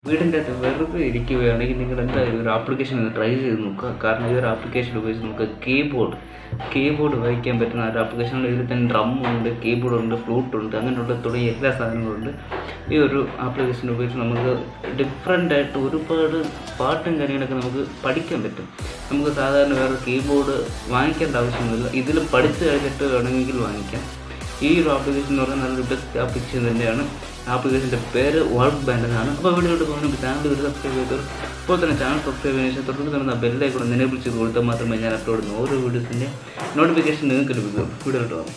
വീടിൻ്റെ അകത്ത് വെറുതെ ഇരിക്കുകയാണെങ്കിൽ നിങ്ങൾ എന്തായാലും ഒരു ആപ്ലിക്കേഷൻ ഒന്ന് ട്രൈ ചെയ്ത് നോക്കുക കാരണം ഈ ഒരു ആപ്ലിക്കേഷൻ ഉപയോഗിച്ച് നമുക്ക് കീബോർഡ് കീബോർഡ് വായിക്കാൻ പറ്റുന്ന ഒരു ആപ്ലിക്കേഷനിൽ ഇതിൽ തന്നെ ഡ്രം ഉണ്ട് കീബോർഡ് ഉണ്ട് ഫ്ലൂട്ട് ഉണ്ട് അങ്ങനെയുള്ള തുടങ്ങിയ എല്ലാ സാധനങ്ങളുണ്ട് ഈ ഒരു ആപ്ലിക്കേഷൻ ഉപയോഗിച്ച് നമുക്ക് ഡിഫറെൻ്റ് ആയിട്ട് ഒരുപാട് പാട്ടും കാര്യങ്ങളൊക്കെ നമുക്ക് പഠിക്കാൻ പറ്റും നമുക്ക് സാധാരണ വേറെ കീബോർഡ് വാങ്ങിക്കേണ്ട ആവശ്യമൊന്നുമില്ല ഇതിൽ പഠിച്ചു കഴിഞ്ഞിട്ട് വേണമെങ്കിൽ വാങ്ങിക്കാം ഈ ഒരു ആപ്ലിക്കേഷൻ എന്ന് പറഞ്ഞാൽ നല്ലൊരു ബെസ്റ്റ് ആപ്ലിക്കേഷൻ തന്നെയാണ് ആപ്ലിക്കേഷൻ്റെ പേര് വർക്ക് ബാൻഡ് എന്നാണ് അപ്പോൾ വീഡിയോട്ട് പോകുന്ന ചാനൽ ഒരു സബ്സ്ക്രൈബ് ചെയ്തവർ ഇപ്പോൾ തന്നെ ചാനൽ സബ്സ്ക്രൈബ് ചെയ്തതിനു ശേഷം തൊട്ട് തന്നെ ബെല്ലൈക്കൂടെ നിലവിൽ ചെയ്ത് കൊടുത്താൽ മാത്രമേ ഞാൻ അപ്ലോഡ് ചെയ്യുന്ന ഓരോ വീഡിയോസിൻ്റെ നോട്ടിഫിക്കേഷൻ നിങ്ങൾക്ക് ലഭിക്കും വീഡിയോട്ട് പോകാം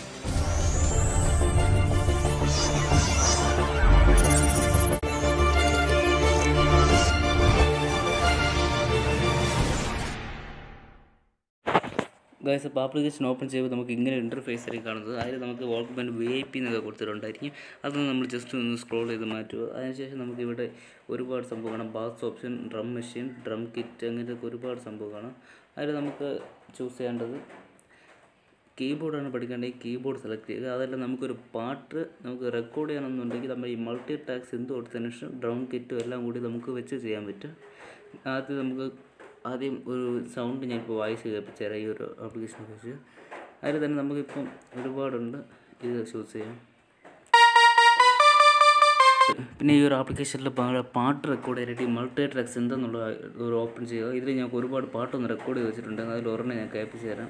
ഗൈസ് അപ്പോൾ ആപ്ലിക്കേഷൻ ഓപ്പൺ ചെയ്യുമ്പോൾ നമുക്ക് ഇങ്ങനെ ഇൻ്റർഫേസ് ആയിരിക്കും കാണുന്നത് അതിൽ നമുക്ക് work band V I P എന്നൊക്കെ കൊടുത്തിട്ടുണ്ടായിരിക്കും അതൊന്ന് നമ്മൾ ജസ്റ്റ് ഒന്ന് സ്ക്രോൾ ചെയ്ത് മാറ്റുക അതിനുശേഷം നമുക്ക് ഇവിടെ ഒരുപാട് സംഭവം കാണാം bass option drum machine drum kit അങ്ങനത്തെ ഒരുപാട് സംഭവം കാണാം അതിൽ നമുക്ക് ചൂസ് ചെയ്യേണ്ടത് കീബോർഡാണ് പഠിക്കേണ്ടത് കീബോർഡ് സെലക്ട് ചെയ്യുക അതല്ല നമുക്കൊരു പാട്ട് നമുക്ക് റെക്കോർഡ് ചെയ്യണമെന്നുണ്ടെങ്കിൽ നമ്മൾ ഈ മൾട്ടി ടാക്സ് എന്ത് കൊടുത്തതിന് ശേഷം ഡ്രം കിറ്റും എല്ലാം കൂടി നമുക്ക് വെച്ച് ചെയ്യാൻ പറ്റും ആദ്യം നമുക്ക് ആദ്യം ഒരു സൗണ്ട് ഞാനിപ്പോൾ വായിച്ച് കേൾപ്പിച്ചു തരാം ഈ ഒരു ആപ്ലിക്കേഷൻ ഉപയോഗിച്ച് അതിൽ തന്നെ നമുക്കിപ്പം ഒരുപാടുണ്ട് ഇത് ചൂസ് ചെയ്യാം പിന്നെ ഈ ഒരു ആപ്ലിക്കേഷനിൽ പാട്ട് റെക്കോർഡ് ചെയ്യാനായിട്ട് ഈ മൾട്ടി ട്രാക്സ് എന്തെന്നുള്ള ഒരു ഓപ്പൺ ചെയ്യുക ഇതിൽ ഞാൻ ഒരുപാട് പാട്ടൊന്ന് റെക്കോർഡ് ചെയ്ത് വെച്ചിട്ടുണ്ട് അതിൽ ഒരെണ്ണം ഞാൻ കേൾപ്പിച്ച് തരാം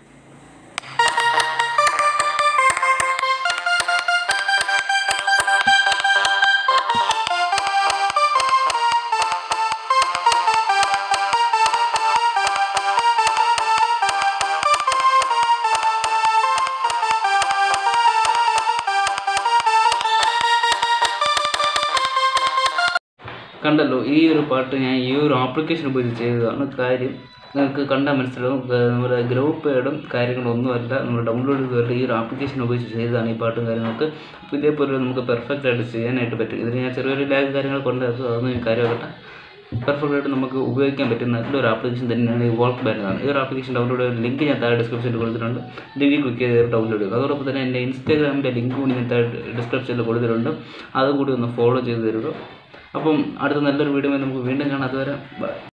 കണ്ടല്ലോ ഈ ഒരു പാട്ട് ഞാൻ ഈ ഒരു ആപ്ലിക്കേഷൻ ഉപയോഗിച്ച് ചെയ്തതാണ് കാര്യം നിങ്ങൾക്ക് കണ്ടാൽ മനസ്സിലാവും ഏർ നമ്മുടെ ഗ്രൂപ്പ് പേഡും കാര്യങ്ങളും ഒന്നുമല്ല നമ്മൾ ഡൗൺലോഡ് ചെയ്ത് ഈ ഒരു ആപ്ലിക്കേഷൻ ഉപയോഗിച്ച് ചെയ്തതാണ് ഈ പാട്ടും കാര്യങ്ങളൊക്കെ അപ്പോൾ ഇതേപോലെ നമുക്ക് പെർഫെക്റ്റ് ആയിട്ട് ചെയ്യാനായിട്ട് പറ്റും ഇതിന് ഞാൻ ചെറിയൊരു ലാഗ് കാര്യങ്ങളൊക്കെ ഉണ്ടായിരുന്നു അതൊന്നും ഞാൻ കാര്യമാക്കട്ടെ പെർഫെക്റ്റ് ആയിട്ട് നമുക്ക് ഉപയോഗിക്കാൻ പറ്റുന്ന നല്ലൊരു ആപ്ലിക്കേഷൻ തന്നെയാണ് ഈ വർക്ക് ബാൻഡ് ആണ് ഈ ഒരു ആപ്ലിക്കേഷൻ ഡൗൺലോഡ് ചെയ്യാൻ ലിങ്ക് ഞാൻ താഴെ ഡിസ്ക്രിപ്ഷനിൽ കൊടുത്തിട്ടുണ്ട് ലിങ്കിൽ ക്ലിക്ക് ചെയ്ത് ഡൗൺലോഡ് ചെയ്യുക അതോടൊപ്പം തന്നെ എൻ്റെ ഇൻസ്റ്റാഗ്രാമിൻ്റെ ലിങ്ക് കൂടി ഞാൻ താഴെ ഡിസ്ക്രിപ്ഷനിൽ കൊടുത്തിട്ടുണ്ട് അതും കൂടി ഒന്ന് ഫോളോ ചെയ്ത് തരിക അപ്പം അടുത്ത നല്ലൊരു വീഡിയോ നമുക്ക് വീണ്ടും കാണാം അതുവരെ ബൈ